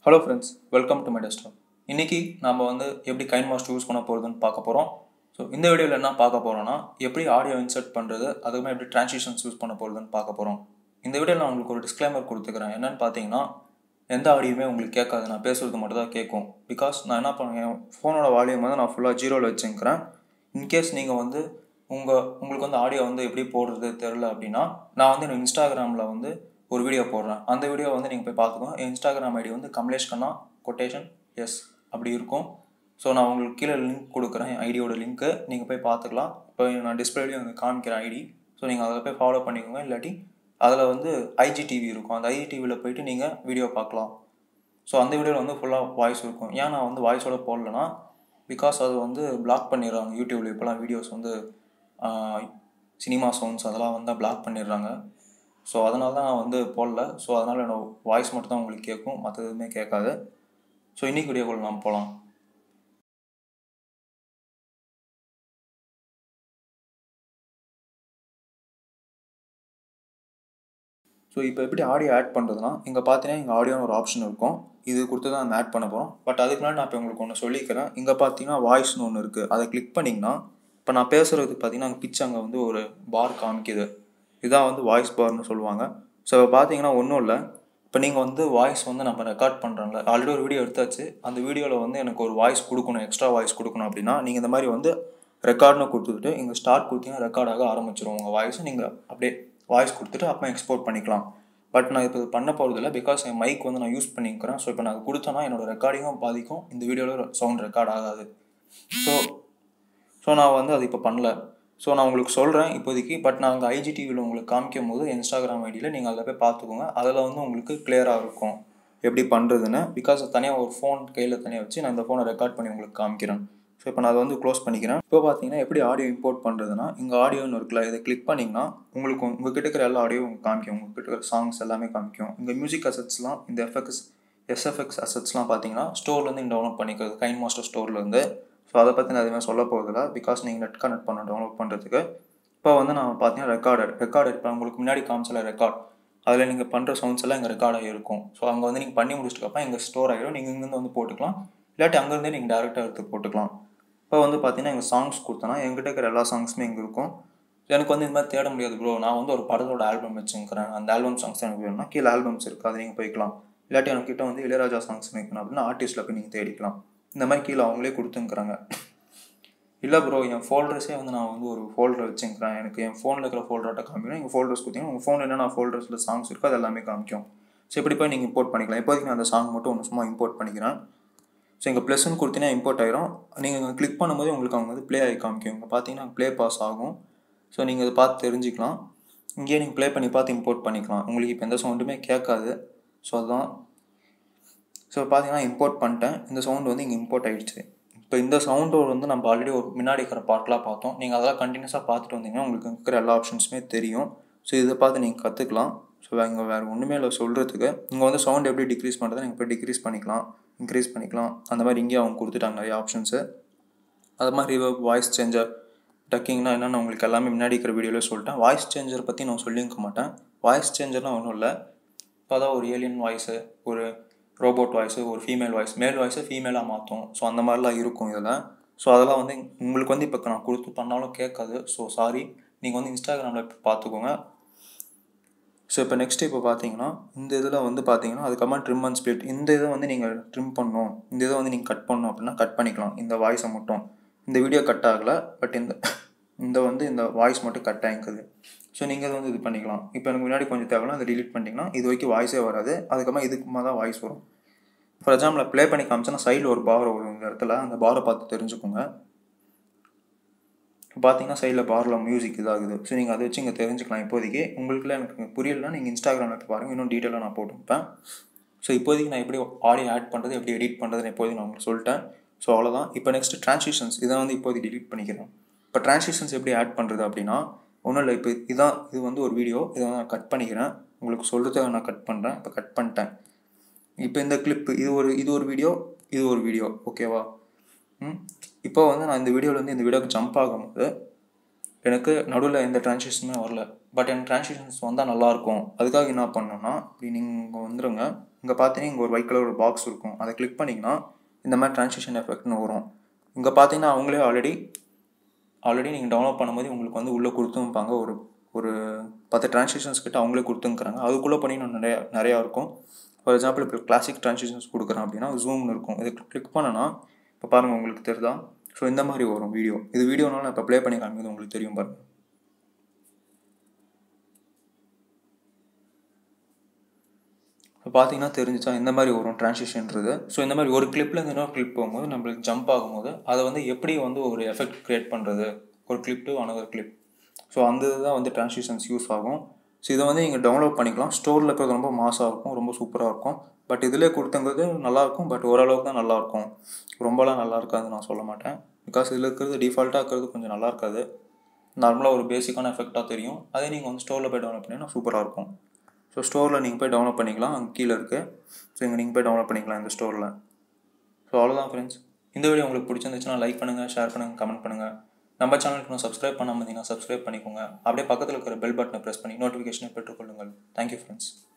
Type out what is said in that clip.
hello friends welcome to my desktop இன்றைக்கி நம்ம வந்து எப்படி கைன் மாஸ்டர் யூஸ் பண்ண போகிறதுன்னு பார்க்க போகிறோம் ஸோ இந்த வீடியோவில் என்ன பார்க்க போகிறோம்னா எப்படி ஆடியோ இன்சர்ட் பண்ணுறது அதுவுமே எப்படி ட்ரான்சிஷன்ஸ் யூஸ் பண்ண போகிறதுன்னு பார்க்க போகிறோம் இந்த வீடியோவில் நான் உங்களுக்கு ஒரு டிஸ்க்ளைமர் கொடுத்துக்கிறேன் என்னென்னு பார்த்தீங்கன்னா எந்த ஆடியோமே உங்களுக்கு கேட்காது நான் பேசுகிறது மட்டும் தான் கேட்கும் பிகாஸ் நான் என்ன பண்ணுவேன் ஃபோனோட வால்யூம் வந்து நான் ஃபுல்லாக ஜீரோவில் வச்சுக்கிறேன் இன்கேஸ் நீங்கள் வந்து உங்கள் உங்களுக்கு வந்து ஆடியோ வந்து எப்படி போடுறது தெரில அப்படின்னா நான் வந்து எனக்கு இன்ஸ்டாகிராமில் வந்து ஒரு வீடியோ போடுறேன் அந்த வீடியோ வந்து நீங்கள் போய் பார்த்துக்கோங்க என் இன்ஸ்டாகிராம் ஐடி வந்து கமலேஷ் கண்ணா கொட்டேஷன் எஸ் அப்படி இருக்கும் ஸோ நான் உங்களுக்கு கீழே லிங்க் கொடுக்குறேன் என் ஐடியோட லிங்க்கு நீங்கள் போய் பார்த்துக்கலாம் இப்போ நான் டிஸ்பிளேலையும் வந்து காமிக்கிறேன் ஐடி ஸோ நீங்கள் அதில் போய் ஃபாலோ பண்ணிக்கோங்க இல்லாட்டி அதில் வந்து ஐஜிடிவி இருக்கும் அந்த ஐஜிடிவியில் போயிட்டு நீங்கள் வீடியோ பார்க்கலாம் ஸோ அந்த வீடியோவில் வந்து ஃபுல்லாக வாய்ஸ் இருக்கும் ஏன் நான் வந்து வாய்ஸோட போடலன்னா பிகாஸ் அது வந்து பிளாக் பண்ணிடுறாங்க யூடியூப்ல இப்போலாம் வீடியோஸ் வந்து சினிமா சவுண்ட்ஸ் அதெல்லாம் வந்து பிளாக் பண்ணிடுறாங்க ஸோ அதனால தான் நான் வந்து போடல ஸோ அதனால் என்னோட வாய்ஸ் மட்டும் தான் உங்களுக்கு கேட்கும் மற்ற எதுவுமே கேட்காது ஸோ இன்றைக்கி வீடியோக்குள்ள நாம் போகலாம் ஸோ இப்போ எப்படி ஆடியோ ஆட் பண்ணுறதுனா இங்கே பார்த்தீங்கன்னா இங்கே ஆடியோன்னு ஒரு ஆப்ஷன் இருக்கும் இது கொடுத்து தான் நம்ம ஆட் பண்ண போகிறோம் பட் அதுக்கு முன்னாடி நான் இப்போ உங்களுக்கு ஒன்று சொல்லிக்கிறேன் இங்கே பார்த்தீங்கன்னா வாய்ஸ்னு ஒன்று இருக்குது அதை கிளிக் பண்ணிங்கன்னா இப்போ நான் பேசுகிறது பார்த்தீங்கன்னா அங்கே பிச் அங்கே வந்து ஒரு பார் காமிக்குது இதான் வந்து வாய்ஸ் பார்னு சொல்லுவாங்க ஸோ இப்போ பார்த்தீங்கன்னா ஒன்றும் இல்லை இப்போ நீங்கள் வந்து வாய்ஸ் வந்து நம்ம ரெக்கார்ட் பண்ணுறோம்ல ஆல்ரெடி ஒரு வீடியோ எடுத்தாச்சு அந்த வீடியோவில் வந்து எனக்கு ஒரு வாய்ஸ் கொடுக்கணும் எக்ஸ்ட்ரா வாய்ஸ் கொடுக்கணும் அப்படின்னா நீங்கள் இந்த மாதிரி வந்து ரெக்கார்ட்னு கொடுத்துட்டு இங்கே ஸ்டார்ட் கொடுத்தீங்கன்னா ரெக்கார்ட் ஆக ஆரம்பிச்சிடும் உங்கள் வாய்ஸை நீங்கள் அப்படியே வாய்ஸ் கொடுத்துட்டு அப்புறம் எக்ஸ்போர்ட் பண்ணிக்கலாம் பட் நான் இப்போ இது பண்ண போகிறதில்ல பிகாஸ் என் மைக் வந்து நான் யூஸ் பண்ணிக்கிறேன் ஸோ இப்போ நான் அது கொடுத்தேன்னா என்னோட ரெக்கார்டிங்கும் பாதிக்கும் இந்த வீடியோவில் சவுண்ட் ரெக்கார்ட் ஆகாது ஸோ ஸோ நான் வந்து அது இப்போ பண்ணல ஸோ நான் உங்களுக்கு சொல்கிறேன் இப்போதைக்கு பட் நான் அங்கே ஐஜிடிவியில் உங்களுக்கு காமிக்கும் போது இன்ஸ்டாகிராம் ஐடியில் நீங்கள் அதில் போய் பார்த்துக்கோங்க அதில் வந்து உங்களுக்கு கிளியராக இருக்கும் எப்படி பண்ணுறதுன்னு பிகாஸ் தனியாக ஒரு ஃபோன் கையில் தனியாக வச்சு நான் இந்த ஃபோனை ரெக்கார்ட் பண்ணி உங்களுக்கு காமிக்கிறேன் ஸோ இப்போ நான் அதை வந்து க்ளோஸ் பண்ணிக்கிறேன் இப்போ பார்த்தீங்கன்னா எப்படி ஆடியோ இம்போர்ட் பண்ணுறதுனா இங்கே ஆடியோன்னு இருக்குல்ல இதை கிளிக் பண்ணிங்கன்னா உங்களுக்கு உங்ககிட்ட இருக்கிற எல்லா ஆடியோ உங்களுக்கு காமிக்கும் உங்ககிட்ட இருக்கிற சாங்ஸ் எல்லாமே காமிக்கும் இங்கே மியூசிக் அசட்ஸ்லாம் இந்த எஃப்எக்ஸ் எஸ்எஃப்எக்ஸ் அசட்ஸ்லாம் பார்த்தீங்கன்னா ஸ்டோர்லேருந்து நீங்கள் டவுன்லோட் பண்ணிக்கிறது கைன் மாஸ்டர் ஸ்டோர்லேருந்து ஸோ அதை பற்றி நான் எதுவுமே சொல்ல போகிறதில்ல பிகாஸ் நீங்கள் நெட் கனெக்ட் பண்ண டவுன்லோட் பண்ணுறதுக்கு இப்போ வந்து நான் பார்த்தீங்கன்னா ரெக்கார்டர் ரெக்கார்டர் இப்போ உங்களுக்கு முன்னாடி காமிச்சல ரெக்கார்ட் அதில் நீங்கள் பண்ணுற சவுண்ட்ஸ் எல்லாம் இங்கே ரெக்கார்ட் ஆகிருக்கும் ஸோ அங்கே வந்து நீங்கள் பண்ணி முடிச்சிட்டுக்கப்புறம் இங்கே ஸ்டோர் ஆகிடும் நீங்கள் இங்கேருந்து வந்து போட்டுக்கலாம் இல்லாட்டி அங்கேருந்தே நீங்கள் டேரெக்டாக எடுத்து போட்டுக்கலாம் இப்போ வந்து பார்த்தீங்கன்னா எங்கள் சாங்ஸ் கொடுத்தனா எங்கிட்ட இருக்கிற எல்லா சாங்ஸுமே இங்கே இருக்கும் எனக்கு வந்து இந்த மாதிரி தேட முடியாது ப்ரோ நான் வந்து ஒரு படத்தோட ஆல்பம் வச்சுக்கிறேன் அந்த ஆல்பம் சாங்ஸ் எனக்கு வேணும்னா கீழே ஆல்பம்ஸ் இருக்குது அதை நீங்கள் போய்க்கலாம் இல்லாட்டி எனக்கிட்ட வந்து இளையராஜா சாங்ஸ் வைக்கணும் அப்படின்னா ஆர்டிஸ்ட்டில் போய் நீங்கள் தேடிக்கலாம் இந்த மாதிரி கீழே அவங்களே கொடுத்துங்கிறாங்க இல்லை ப்ரோ என் ஃபோல்டர்ஸே வந்து நான் வந்து ஒரு ஃபோல்டர் வச்சுக்கிறேன் எனக்கு என் ஃபோனில் இருக்கிற ஃபோல்டர்ட்ட காமிக்கணும் எங்கள் ஃபோல்டர்ஸ் கொடுத்தீங்கன்னா உங்கள் ஃபோனில் என்னென்ன ஃபோல்டர்ஸில் சாங்ஸ் இருக்கோ அது எல்லாமே காமிக்கும் ஸோ இப்படி போய் நீங்கள் இம்போர்ட் பண்ணிக்கலாம் இப்போதைக்கு நான் அந்த சாங் மட்டும் ஒன்று சும்மா இம்போர்ட் பண்ணிக்கிறேன் ஸோ இங்கே ப்ளஸ்ன்னு கொடுத்தீங்கன்னா இம்போர்ட் ஆகிரும் நீங்கள் கிளிக் பண்ணும்போது உங்களுக்கு அவங்க வந்து ப்ளே ஆகி காமிக்கும் இங்கே பார்த்தீங்கன்னா ப்ளே பாஸ் ஆகும் ஸோ நீங்கள் அதை பார்த்து தெரிஞ்சுக்கலாம் இங்கேயே நீங்கள் ப்ளே பண்ணி பார்த்து இம்போர்ட் பண்ணிக்கலாம் உங்களுக்கு இப்போ எந்த சவுண்டுமே கேட்காது ஸோ அதுதான் ஸோ பார்த்தீங்கன்னா இம்போர்ட் பண்ணிட்டேன் இந்த சவுண்டு வந்து இங்கே இம்போர்ட் ஆகிடுச்சு இப்போ இந்த சவுண்டோட வந்து நம்ம ஆல்ரெடி ஒரு முன்னாடி இருக்கிற பார்ட்லாம் பார்த்தோம் நீங்கள் அதெல்லாம் கண்டினியூஸாக பார்த்துட்டு வந்தீங்கன்னா உங்களுக்கு இருக்கிற எல்லா ஆப்ஷன்ஸுமே தெரியும் ஸோ இதை பார்த்து நீங்கள் கற்றுக்கலாம் ஸோ இங்கே வேறு ஒன்றுமே இல்லை சொல்கிறதுக்கு இங்கே வந்து சவுண்ட் எப்படி டிக்ரீஸ் பண்ணுறதை நீங்கள் இப்போ டிக்ரீஸ் பண்ணிக்கலாம் இன்க்ரீஸ் பண்ணிக்கலாம் அந்த மாதிரி இங்கேயே அவங்க கொடுத்துட்டாங்க நிறைய ஆப்ஷன்ஸு அது மாதிரி வாய்ஸ் சேஞ்சர் டக்கிங்னா என்னென்னு உங்களுக்கு எல்லாமே முன்னாடி இருக்கிற வீடியோவில் சொல்லிட்டேன் வாய்ஸ் சேஞ்சர் பற்றி நான் சொல்லியிருக்க மாட்டேன் வாய்ஸ் சேஞ்சர்னால் ஒன்றும் இல்லை இப்போ தான் ஒரு ஏலியன் வாய்ஸு ஒரு ரோபோட் வாய்ஸு ஒரு ஃபீமேல் வாய்ஸ் மேல் வாய்ஸை ஃபீமேலாக மாற்றும் ஸோ அந்த மாதிரிலாம் இருக்கும் இதில் ஸோ அதெல்லாம் வந்து உங்களுக்கு வந்து இப்போ நான் கொடுத்து பண்ணாலும் கேட்காது ஸோ சாரி நீங்கள் வந்து இன்ஸ்டாகிராமில் பார்த்துக்கோங்க ஸோ இப்போ நெக்ஸ்ட் இப்போ பார்த்தீங்கன்னா இந்த இதில் வந்து பார்த்தீங்கன்னா அதுக்கப்புறமா ட்ரிம் அண்ட் ஸ்பிளிட் இந்த இதை வந்து நீங்கள் ட்ரிம் பண்ணணும் இந்த இதை வந்து நீங்கள் கட் பண்ணணும் அப்படின்னா கட் பண்ணிக்கலாம் இந்த வாய்ஸை மட்டும் இந்த வீடியோ கட் ஆகலை பட் இந்த இந்த வந்து இந்த வாய்ஸ் மட்டும் கட் ஆகிக்குது ஸோ நீங்கள் இதை வந்து இது பண்ணிக்கலாம் இப்போ எனக்கு முன்னாடி கொஞ்சம் தேவைன்னா அதை டிலீட் பண்ணிட்டீங்கன்னா இது வரைக்கும் வாய்ஸே வராது அதுக்கப்புறமா இதுக்குமா தான் வாய்ஸ் வரும் ஃபார் எக்ஸாம்பிள் ப்ளே பண்ணி காமிச்சேன்னா சைடில் ஒரு பார் வரும் இந்த இடத்துல அந்த பாரை பார்த்து தெரிஞ்சுக்கோங்க பார்த்தீங்கன்னா சைடில் பாரில் மியூசிக் இதாகுது ஸோ நீங்கள் அதை வச்சு இங்கே தெரிஞ்சுக்கலாம் இப்போதைக்கு உங்களுக்குலாம் எனக்கு புரியலனா நீங்கள் இன்ஸ்டாகிராமில் போய் பாருங்கள் இன்னும் டீட்டெயிலாக நான் போட்டுப்பேன் ஸோ இப்போதைக்கு நான் எப்படி ஆடியோ ஆட் பண்ணுறது எப்படி எடிட் பண்ணுறதுன்னு இப்போதைக்கு நான் உங்களுக்கு சொல்லிட்டேன் ஸோ அவ்வளோதான் இப்போ நெக்ஸ்ட் ட்ரான்ஸ்லேஷன்ஸ் இதை வந்து இப்போதைக்கு டிலீட் பண்ணிக்கிறேன் இப்போ ட்ரான்ஸ்லேஷன்ஸ் எப்படி ஆட் பண்ணுறது அப்படின்னா ஒன்றும் இல்லை இப்போ இதான் இது வந்து ஒரு வீடியோ இதை வந்து நான் கட் பண்ணிக்கிறேன் உங்களுக்கு சொல்கிறத நான் கட் பண்ணுறேன் இப்போ கட் பண்ணிட்டேன் இப்போ இந்த கிளிப்பு இது ஒரு இது ஒரு வீடியோ இது ஒரு வீடியோ ஓகேவா ம் இப்போ வந்து நான் இந்த வீடியோவில் வந்து இந்த வீடியோக்கு ஜம்ப் ஆகும்போது எனக்கு நடுவில் எந்த ட்ரான்சாக்ஷனுமே வரல பட் எனக்கு ட்ரான்சாக்ஷன்ஸ் வந்தால் நல்லாயிருக்கும் அதுக்காக என்ன பண்ணணும்னா இப்படி நீங்கள் வந்துடுங்க இங்கே பார்த்தீங்கன்னா இங்கே ஒரு ஒயிட் கலர் ஒரு பாக்ஸ் இருக்கும் அதை கிளிக் பண்ணிங்கன்னா இந்த மாதிரி ட்ரான்சாக்ஷன் எஃபெக்ட்னு வரும் இங்கே பார்த்தீங்கன்னா அவங்களே ஆல்ரெடி ஆல்ரெடி நீங்கள் டவுன்லோட் பண்ணும்போது உங்களுக்கு வந்து உள்ளே கொடுத்துருப்பாங்க ஒரு ஒரு பத்து ட்ரான்சாக்ஷன்ஸ் கிட்ட அவங்களே கொடுத்துருக்குறாங்க அதுக்குள்ளே பண்ணிங்கன்னா நிறையா நிறையா இருக்கும் ஃபார் எக்ஸாம்பிள் இப்போ கிளாசிக் ட்ரான்சாக்ஷன்ஸ் கொடுக்குறேன் அப்படின்னா ஜூம்னு இருக்கும் இது கிளிக் பண்ணனா இப்போ பாருங்கள் உங்களுக்கு தெரியுதா ஸோ இந்த மாதிரி வரும் வீடியோ இது வீடியோனால நான் இப்போ ப்ளே பண்ணி காமிக்கிறது உங்களுக்கு தெரியும் பாருங்கள் இப்போ பார்த்தீங்கன்னா தெரிஞ்சிச்சா இந்த மாதிரி வரும் ட்ரான்சிஷன்றது ஸோ இந்த மாதிரி ஒரு கிளிப்லேருந்து இன்னொரு கிளிப் போகும்போது நம்மளுக்கு ஜம்ப் ஆகும்போது அதை வந்து எப்படி வந்து ஒரு எஃபெக்ட் க்ரியேட் பண்ணுறது ஒரு clip to another clip so அந்த இதுதான் வந்து ட்ரான்சிஷன்ஸ் யூஸ் ஆகும் ஸோ இதை வந்து நீங்கள் டவுன்லோட் பண்ணிக்கலாம் ஸ்டோரில் இருக்கிறது ரொம்ப மாசாக இருக்கும் ரொம்ப சூப்பராக இருக்கும் பட் இதிலே கொடுத்தங்கிறது நல்லாயிருக்கும் பட் ஓரளவுக்கு தான் நல்லாயிருக்கும் ரொம்பலாம் நல்லா இருக்காது நான் சொல்ல மாட்டேன் பிகாஸ் இதில் இருக்கிறது டிஃபால்ட்டாக இருக்கிறது கொஞ்சம் நல்லா இருக்காது நார்மலாக ஒரு பேசிக்கான எஃபெக்டாக தெரியும் அதே நீங்கள் வந்து ஸ்டோரில் போய் டவுன்லோட் பண்ணிங்கன்னா சூப்பராக இருக்கும் ஸோ ஸ்டோரில் நீங்கள் போய் டவுன்லோட் பண்ணிக்கலாம் அங்கே கீழே இருக்குது ஸோ இங்கே நீங்கள் போய் டவுன்லோட் பண்ணிக்கலாம் இந்த ஸ்டோரில் ஸோ அவ்வளோதான் ஃப்ரெண்ட்ஸ் இந்த வீடியோ உங்களுக்கு பிடிச்சிருந்துச்சுன்னா லைக் பண்ணுங்கள் ஷேர் பண்ணுங்கள் கமெண்ட் பண்ணுங்கள் நம்ம சேனலுக்கு இன்னும் சப்ஸ்கிரைப் பண்ணாமல் இருந்தீங்கன்னா சப்ஸ்கிரைப் பண்ணிக்கோங்க அப்படியே பக்கத்தில் இருக்கிற பெல் பட்டனை ப்ரெஸ் பண்ணி நோட்டிஃபிகேஷனை பெற்றுக்கொள்ளுங்கள் தேங்க்யூ ஃப்ரெண்ட்ஸ்